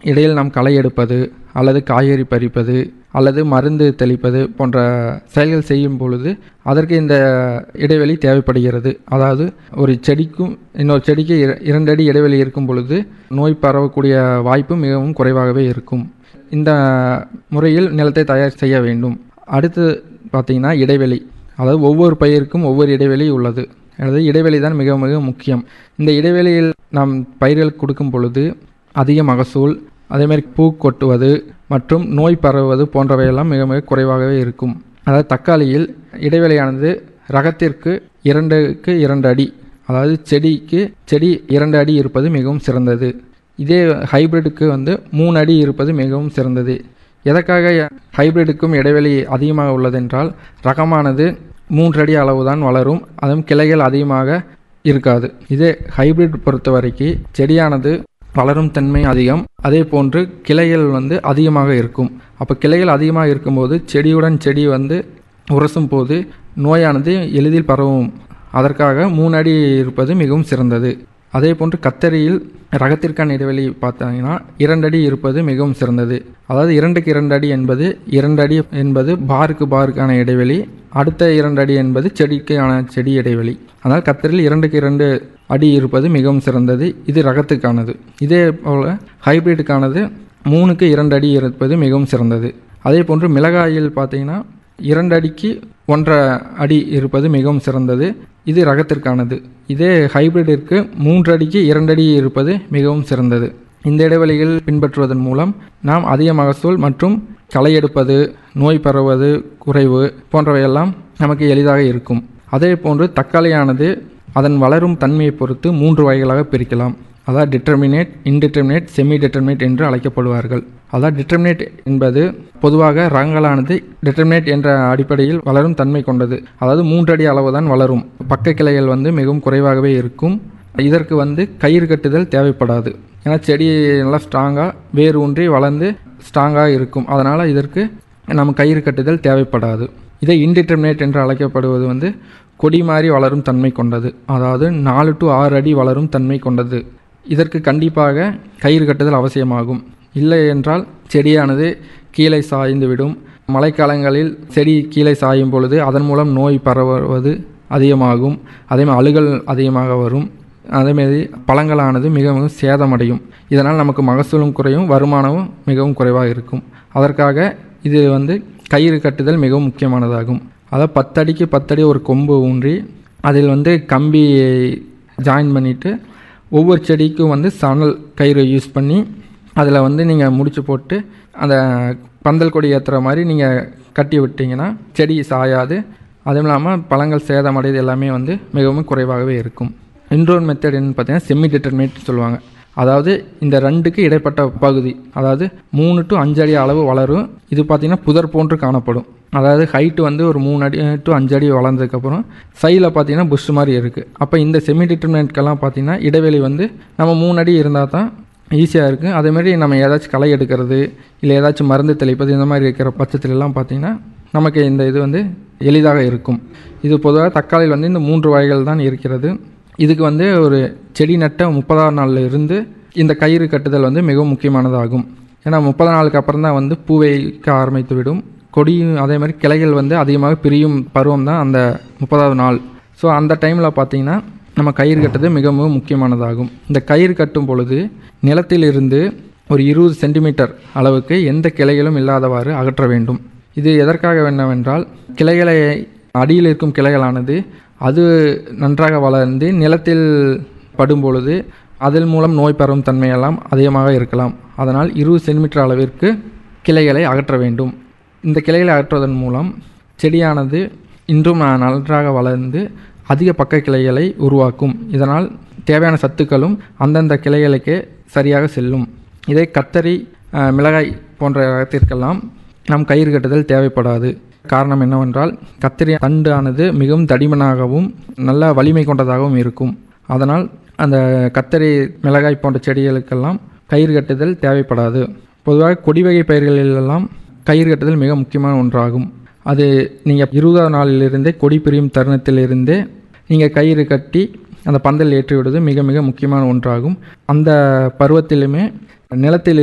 இடையில் நாம் களை எடுப்பது அல்லது காய்கறி பறிப்பது அல்லது மருந்து தெளிப்பது போன்ற செயல்கள் செய்யும் பொழுது அதற்கு இந்த இடைவெளி தேவைப்படுகிறது அதாவது ஒரு செடிக்கும் இன்னொரு செடிக்கு இர- இரண்டு அடி இடைவெளி இருக்கும் பொழுது நோய் பரவக்கூடிய வாய்ப்பு மிகவும் குறைவாகவே இருக்கும் இந்த முறையில் நிலத்தை தயார் செய்ய வேண்டும் அடுத்து பார்த்தீங்கன்னா இடைவெளி அதாவது ஒவ்வொரு பயிருக்கும் ஒவ்வொரு இடைவெளி உள்ளது அதாவது இடைவெளி தான் மிக மிக முக்கியம் இந்த இடைவெளியில் நாம் பயிர்களுக்கு கொடுக்கும் பொழுது அதிக மகசூல் அதேமாதிரி பூ கொட்டுவது மற்றும் நோய் பரவுவது போன்றவையெல்லாம் மிக மிக குறைவாகவே இருக்கும் அதாவது தக்காளியில் இடைவெளியானது ரகத்திற்கு இரண்டுக்கு இரண்டு அடி அதாவது செடிக்கு செடி இரண்டு அடி இருப்பது மிகவும் சிறந்தது இதே ஹைபிரிட்டுக்கு வந்து மூணு அடி இருப்பது மிகவும் சிறந்தது எதற்காக ஹைபிரிட்டுக்கும் இடைவெளி அதிகமாக உள்ளதென்றால் ரகமானது மூன்று அடி அளவுதான் வளரும் அதுவும் கிளைகள் அதிகமாக இருக்காது இதே ஹைபிரிட் பொறுத்த வரைக்கும் செடியானது வளரும் தன்மை அதிகம் அதே போன்று கிளைகள் வந்து அதிகமாக இருக்கும் அப்போ கிளைகள் அதிகமாக இருக்கும்போது செடியுடன் செடி வந்து உரசும் போது நோயானது எளிதில் பரவும் அதற்காக மூணு அடி இருப்பது மிகவும் சிறந்தது அதே போன்று கத்தரியில் ரகத்திற்கான இடைவெளி பார்த்தாங்கன்னா இரண்டு அடி இருப்பது மிகவும் சிறந்தது அதாவது இரண்டுக்கு இரண்டு அடி என்பது இரண்டு அடி என்பது பாருக்கு பாருக்கான இடைவெளி அடுத்த இரண்டு அடி என்பது செடிக்கான செடி இடைவெளி அதனால் கத்தரியில் இரண்டுக்கு இரண்டு அடி இருப்பது மிகவும் சிறந்தது இது ரகத்துக்கானது இதே போல் ஹைபிரிட்டுக்கானது மூணுக்கு இரண்டு அடி இருப்பது மிகவும் சிறந்தது அதே போன்று மிளகாயில் பார்த்தீங்கன்னா இரண்டு அடிக்கு ஒன்றரை அடி இருப்பது மிகவும் சிறந்தது இது ரகத்திற்கானது இதே ஹைபிரிடிற்கு மூன்று அடிக்கு இரண்டு அடி இருப்பது மிகவும் சிறந்தது இந்த இடைவெளிகள் பின்பற்றுவதன் மூலம் நாம் அதிக மகசூல் மற்றும் களை எடுப்பது நோய் பரவுவது குறைவு போன்றவையெல்லாம் நமக்கு எளிதாக இருக்கும் அதே போன்று தக்காளியானது அதன் வளரும் தன்மையை பொறுத்து மூன்று வகைகளாக பிரிக்கலாம் அதாவது டிட்டர்மினேட் இன்டிட்டர்மினேட் செமி டிட்டர்மினேட் என்று அழைக்கப்படுவார்கள் அதாவது டிட்டர்மினேட் என்பது பொதுவாக ரகங்களானது டிட்டர்மினேட் என்ற அடிப்படையில் வளரும் தன்மை கொண்டது அதாவது மூன்றடி அளவு தான் வளரும் பக்க கிளைகள் வந்து மிகவும் குறைவாகவே இருக்கும் இதற்கு வந்து கயிறு கட்டுதல் தேவைப்படாது ஏன்னா செடி நல்லா ஸ்ட்ராங்காக வேர் ஊன்றி வளர்ந்து ஸ்ட்ராங்காக இருக்கும் அதனால் இதற்கு நம்ம கயிறு கட்டுதல் தேவைப்படாது இதை இன்டிட்டர்மினேட் என்று அழைக்கப்படுவது வந்து கொடி மாதிரி வளரும் தன்மை கொண்டது அதாவது நாலு டு ஆறு அடி வளரும் தன்மை கொண்டது இதற்கு கண்டிப்பாக கயிறு கட்டுதல் அவசியமாகும் இல்லை என்றால் செடியானது கீழே சாய்ந்து விடும் மழைக்காலங்களில் செடி கீழே சாயும் பொழுது அதன் மூலம் நோய் பரவுவது அதிகமாகும் அதேமாதிரி அழுகல் அதிகமாக வரும் அதேமாரி பழங்களானது மிக மிக சேதமடையும் இதனால் நமக்கு மகசூலும் குறையும் வருமானமும் மிகவும் குறைவாக இருக்கும் அதற்காக இது வந்து கயிறு கட்டுதல் மிகவும் முக்கியமானதாகும் அதாவது பத்தடிக்கு பத்தடி ஒரு கொம்பு ஊன்றி அதில் வந்து கம்பி ஜாயின் பண்ணிவிட்டு ஒவ்வொரு செடிக்கும் வந்து சணல் கயிறு யூஸ் பண்ணி அதில் வந்து நீங்கள் முடிச்சு போட்டு அந்த பந்தல் கொடி ஏற்றுற மாதிரி நீங்கள் கட்டி விட்டீங்கன்னா செடி சாயாது அதுவும் இல்லாமல் பழங்கள் சேதமடைது எல்லாமே வந்து மிகவும் குறைவாகவே இருக்கும் இன்னொரு மெத்தட் என்னன்னு பார்த்தீங்கன்னா செமி டிட்டர்மினேட் சொல்லுவாங்க அதாவது இந்த ரெண்டுக்கு இடைப்பட்ட பகுதி அதாவது மூணு டு அஞ்சு அடி அளவு வளரும் இது பார்த்திங்கன்னா புதர் போன்று காணப்படும் அதாவது ஹைட்டு வந்து ஒரு மூணு அடி டு அஞ்சு அடி வளர்ந்ததுக்கப்புறம் சைடில் பார்த்தீங்கன்னா புஷ் மாதிரி இருக்குது அப்போ இந்த செமி டிட்டர்மினேட்கெல்லாம் பார்த்தீங்கன்னா இடைவெளி வந்து நம்ம மூணு அடி இருந்தால் தான் ஈஸியாக இருக்குது அதேமாதிரி நம்ம ஏதாச்சும் களை எடுக்கிறது இல்லை ஏதாச்சும் மருந்து தெளிப்பது இந்த மாதிரி இருக்கிற பட்சத்துலலாம் பார்த்திங்கன்னா நமக்கு இந்த இது வந்து எளிதாக இருக்கும் இது பொதுவாக தக்காளியில் வந்து இந்த மூன்று வகைகள் தான் இருக்கிறது இதுக்கு வந்து ஒரு செடி நட்ட முப்பதாம் நாளில் இருந்து இந்த கயிறு கட்டுதல் வந்து மிகவும் முக்கியமானதாகும் ஏன்னா முப்பது நாளுக்கு அப்புறம் தான் வந்து பூ வைக்க ஆரம்பித்து விடும் கொடியும் அதே மாதிரி கிளைகள் வந்து அதிகமாக பிரியும் பருவம் தான் அந்த முப்பதாவது நாள் ஸோ அந்த டைமில் பார்த்தீங்கன்னா நம்ம கயிறு கட்டுறது மிக மிக முக்கியமானதாகும் இந்த கயிறு கட்டும் பொழுது நிலத்திலிருந்து ஒரு இருபது சென்டிமீட்டர் அளவுக்கு எந்த கிளைகளும் இல்லாதவாறு அகற்ற வேண்டும் இது எதற்காக என்னவென்றால் கிளைகளை அடியில் இருக்கும் கிளைகளானது அது நன்றாக வளர்ந்து நிலத்தில் படும் பொழுது அதன் மூலம் நோய் பரவும் தன்மையெல்லாம் அதிகமாக இருக்கலாம் அதனால் இருபது சென்டிமீட்டர் அளவிற்கு கிளைகளை அகற்ற வேண்டும் இந்த கிளைகளை அகற்றுவதன் மூலம் செடியானது இன்றும் நன்றாக வளர்ந்து அதிக பக்க கிளைகளை உருவாக்கும் இதனால் தேவையான சத்துக்களும் அந்தந்த கிளைகளுக்கே சரியாக செல்லும் இதை கத்தரி அஹ், மிளகாய் போன்ற ரகத்திற்கெல்லாம் நம் கயிறு கட்டுதல் தேவைப்படாது காரணம் என்னவென்றால் கத்திரி தண்டானது மிகவும் தடிமனாகவும் நல்ல வலிமை கொண்டதாகவும் இருக்கும் அதனால் அந்த கத்தரி மிளகாய் போன்ற செடிகளுக்கெல்லாம் கயிறு கட்டுதல் தேவைப்படாது பொதுவாக கொடி வகை பயிர்களிலெல்லாம் கயிறு கட்டுதல் மிக முக்கியமான ஒன்றாகும் அது நீங்கள் இருபதாம் நாளிலிருந்தே கொடி பிரியும் தருணத்திலிருந்தே நீங்கள் கயிறு கட்டி அந்த பந்தல் ஏற்றி விடுவது மிக மிக முக்கியமான ஒன்றாகும் அந்த பருவத்திலுமே நிலத்தில்